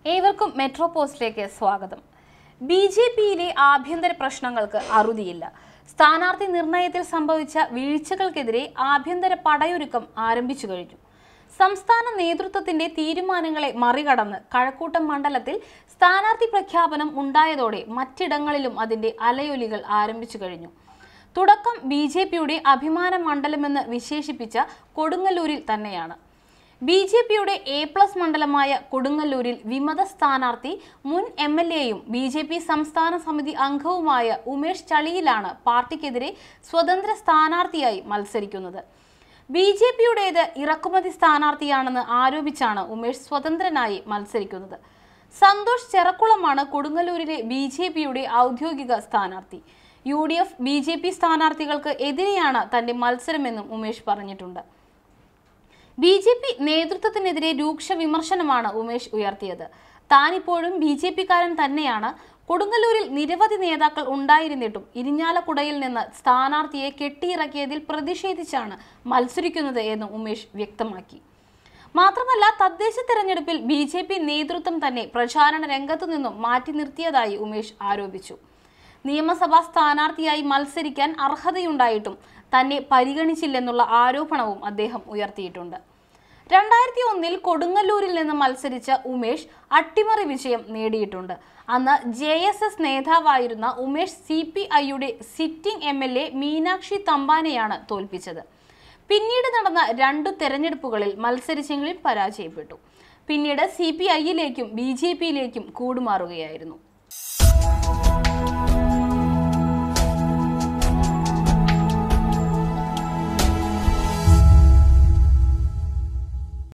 ഏവർക്കും മെട്രോ പോസ്റ്റിലേക്ക് സ്വാഗതം ബി ജെ പിയിലെ ആഭ്യന്തര പ്രശ്നങ്ങൾക്ക് അറുതിയില്ല സ്ഥാനാർത്ഥി നിർണയത്തിൽ സംഭവിച്ച വീഴ്ചകൾക്കെതിരെ ആഭ്യന്തര പടയൊരുക്കം ആരംഭിച്ചു കഴിഞ്ഞു സംസ്ഥാന നേതൃത്വത്തിന്റെ തീരുമാനങ്ങളെ മറികടന്ന് കഴക്കൂട്ടം മണ്ഡലത്തിൽ സ്ഥാനാർത്ഥി പ്രഖ്യാപനം ഉണ്ടായതോടെ മറ്റിടങ്ങളിലും അതിന്റെ അലയൊലികൾ ആരംഭിച്ചു കഴിഞ്ഞു തുടക്കം ബി ജെ പിയുടെ അഭിമാന മണ്ഡലമെന്ന് വിശേഷിപ്പിച്ച കൊടുങ്ങല്ലൂരിൽ തന്നെയാണ് ബി ജെ പിയുടെ എ പ്ലസ് മണ്ഡലമായ കൊടുങ്ങല്ലൂരിൽ വിമത സ്ഥാനാർത്ഥി മുൻ എം എൽ എയും ബി ജെ പി സംസ്ഥാന സമിതി അംഗവുമായ ഉമേഷ് ചളിയിലാണ് പാർട്ടിക്കെതിരെ സ്വതന്ത്ര സ്ഥാനാർത്ഥിയായി മത്സരിക്കുന്നത് ബി ജെ പിയുടേത് ഇറക്കുമതി സ്ഥാനാർത്ഥിയാണെന്ന് ആരോപിച്ചാണ് ഉമേഷ് സ്വതന്ത്രനായി മത്സരിക്കുന്നത് സന്തോഷ് ചെറക്കുളമാണ് കൊടുങ്ങല്ലൂരിലെ ബി ജെ പിയുടെ ഔദ്യോഗിക സ്ഥാനാർത്ഥി UDF BJP സ്ഥാനാർത്ഥികൾക്ക് എതിരെയാണ് തന്റെ മത്സരമെന്നും ഉമേഷ് പറഞ്ഞിട്ടുണ്ട് ബി ജെ പി നേതൃത്വത്തിനെതിരെ രൂക്ഷ വിമർശനമാണ് ഉമേഷ് ഉയർത്തിയത് താനിപ്പോഴും ബി ജെ പിക്കാരൻ തന്നെയാണ് കൊടുങ്ങല്ലൂരിൽ നിരവധി നേതാക്കൾ ഉണ്ടായിരുന്നിട്ടും ഇരിഞ്ഞാലക്കുടയിൽ നിന്ന് സ്ഥാനാർത്ഥിയെ കെട്ടിയിറക്കിയതിൽ പ്രതിഷേധിച്ചാണ് മത്സരിക്കുന്നത് എന്ന് ഉമേഷ് വ്യക്തമാക്കി മാത്രമല്ല തദ്ദേശ തെരഞ്ഞെടുപ്പിൽ ബി ജെ പി നേതൃത്വം തന്നെ പ്രചാരണ രംഗത്തു നിന്നും മാറ്റി നിർത്തിയതായി ഉമേഷ് ആരോപിച്ചു നിയമസഭാ സ്ഥാനാർത്ഥിയായി മത്സരിക്കാൻ അർഹതയുണ്ടായിട്ടും തന്നെ പരിഗണിച്ചില്ലെന്നുള്ള ആരോപണവും അദ്ദേഹം ഉയർത്തിയിട്ടുണ്ട് രണ്ടായിരത്തി ഒന്നിൽ കൊടുങ്ങല്ലൂരിൽ നിന്ന് മത്സരിച്ച ഉമേഷ് അട്ടിമറി വിജയം നേടിയിട്ടുണ്ട് അന്ന് ജെ എസ് എസ് നേതാവായിരുന്ന ഉമേഷ് സി പി ഐയുടെ sitting MLA Meenakshi തമ്പാനെയാണ് തോൽപ്പിച്ചത് പിന്നീട് നടന്ന രണ്ടു തെരഞ്ഞെടുപ്പുകളിൽ മത്സരിച്ചെങ്കിലും പരാജയപ്പെട്ടു പിന്നീട് സി പി ഐയിലേക്കും ബി ജെ പിയിലേക്കും കൂടുമാറുകയായിരുന്നു